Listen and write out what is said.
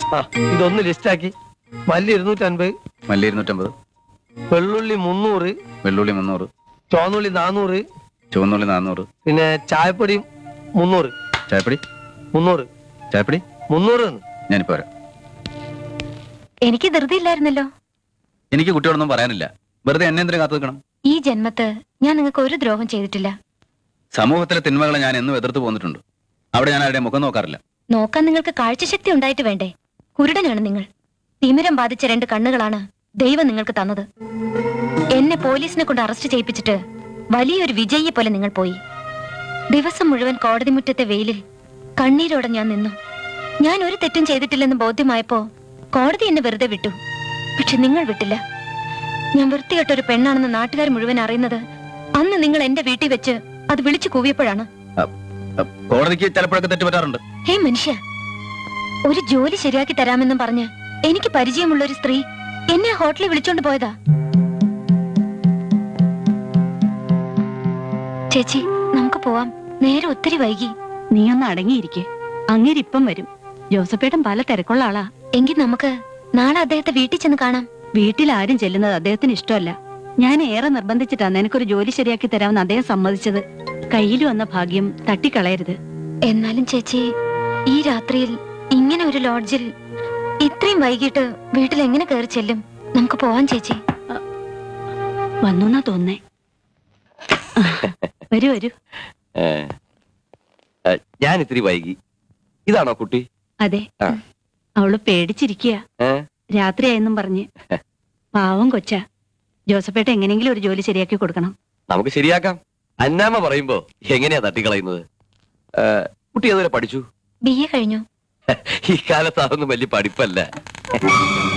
ആ ഇതൊന്ന് ലിസ്റ്റാക്കി മല്ലി ഇരുന്നൂറ്റി അൻപത് മല്ലി ഇരുന്നൂറ്റമ്പത് വെള്ളുള്ളി മുന്നൂറ് വെള്ളുള്ളി മുന്നൂറ് ചുവന്നുള്ളി നാനൂറ് ചുവന്നുള്ളി നാന്നൂറ് പിന്നെ ചായപ്പൊടി മുന്നൂറ് ചായപ്പൊടി മുന്നൂറ് ചായപ്പൊടി മുന്നൂറ് എന്ന്. ഞാനിപ്പോ വരാം എനിക്ക് ധൃതിയില്ലായിരുന്നല്ലോ എനിക്ക് കുട്ടിയോടൊന്നും പറയാനില്ല വെറുതെ എന്നെ എന്തിനു കാത്തു നിൽക്കണം ഈ ജന്മത്ത് ഞാൻ നിങ്ങൾക്ക് ഒരു ദ്രോഹം ചെയ്തിട്ടില്ല സമൂഹത്തിലെ തിന്മകളെ ഞാൻ എന്നും എതിർത്ത് പോന്നിട്ടുണ്ട് അവിടെ ഞാൻ ആരുടെ മുഖം നോക്കാറില്ല നോക്കാൻ നിങ്ങൾക്ക് കാഴ്ചശക്തി ഉണ്ടായിട്ട് വേണ്ടേ കുരുടനാണ് നിങ്ങൾ തിമിരം ബാധിച്ച രണ്ട് കണ്ണുകളാണ് ദൈവം നിങ്ങൾക്ക് തന്നത് എന്നെ പോലീസിനെ കൊണ്ട് അറസ്റ്റ് ചെയ്യിപ്പിച്ചിട്ട് വലിയൊരു വിജയിയെ പോലെ നിങ്ങൾ പോയി ദിവസം മുഴുവൻ കോടതി മുറ്റത്തെ വെയിലിൽ കണ്ണീരോടെ ഞാൻ നിന്നു ഞാൻ ഒരു തെറ്റും ചെയ്തിട്ടില്ലെന്ന് ബോധ്യമായപ്പോ കോടതി എന്നെ വെറുതെ വിട്ടു പക്ഷെ നിങ്ങൾ വിട്ടില്ല ഞാൻ വൃത്തികെട്ട ഒരു പെണ്ണാണെന്ന് നാട്ടുകാർ മുഴുവൻ അറിയുന്നത് അന്ന് നിങ്ങൾ എന്റെ വീട്ടിൽ വെച്ച് അത് വിളിച്ചു കൂവിയപ്പോഴാണ് അ- അ- കോടതിക്ക് ചിലപ്പോഴൊക്കെ തെറ്റ് പറ്റാറുണ്ട് ഹേ മനുഷ്യ ഒരു ജോലി ശരിയാക്കി തരാമെന്നും പറഞ്ഞ് എനിക്ക് പരിചയമുള്ള ഒരു സ്ത്രീ എന്നെ ഹോട്ടലിൽ വിളിച്ചോണ്ട് പോയതാ ചേച്ചി നമുക്ക് പോവാം നേരെ ഒത്തിരി വൈകി നീ ഒന്ന് അടങ്ങിയിരിക്കെ അങ്ങേരിപ്പം വരും ജോസഫേട്ടൻ പല തിരക്കുള്ള ആളാ എങ്കിൽ നമുക്ക് നാളെ അദ്ദേഹത്തെ വീട്ടിൽ ചെന്ന് കാണാം വീട്ടിൽ ആരും ചെല്ലുന്നത് അദ്ദേഹത്തിന് ഇഷ്ടമല്ല ഞാൻ ഏറെ നിർബന്ധിച്ചിട്ടാ നിനക്കൊരു ജോലി ശരിയാക്കി തരാമെന്ന് അദ്ദേഹം സമ്മതിച്ചത് കയ്യിൽ വന്ന ഭാഗ്യം തട്ടിക്കളയരുത് എന്നാലും ചേച്ചി ഈ രാത്രിയിൽ ഇങ്ങനെ ഒരു ലോഡ്ജിൽ ഇത്രയും വൈകിട്ട് വീട്ടിൽ എങ്ങനെ കയറി ചെല്ലും നമുക്ക് പോവാം ചേച്ചി വന്നു തോന്നേ വരൂ വരൂ ഏ, ഏ, ഞാൻ ഇത്തിരി വൈകി ഇതാണോ കുട്ടി അതെ ആ. അവള് പേടിച്ചിരിക്കുക ഏ രാത്രിയായെന്നും പറഞ്ഞ് പാവം കൊച്ച ജോസഫേട്ട എങ്ങനെയെങ്കിലും ഒരു ജോലി ശരിയാക്കി കൊടുക്കണം നമുക്ക് ശരിയാക്കാം അന്നാമ്മ പറയുമ്പോ എങ്ങനെയാ തട്ടിക്കളയുന്നത് ഏ, കുട്ടി ഏതുവരെ പഠിച്ചു ബി എ കഴിഞ്ഞു ഈ കാലത്ത് അതൊന്നും വലിയ പഠിപ്പല്ല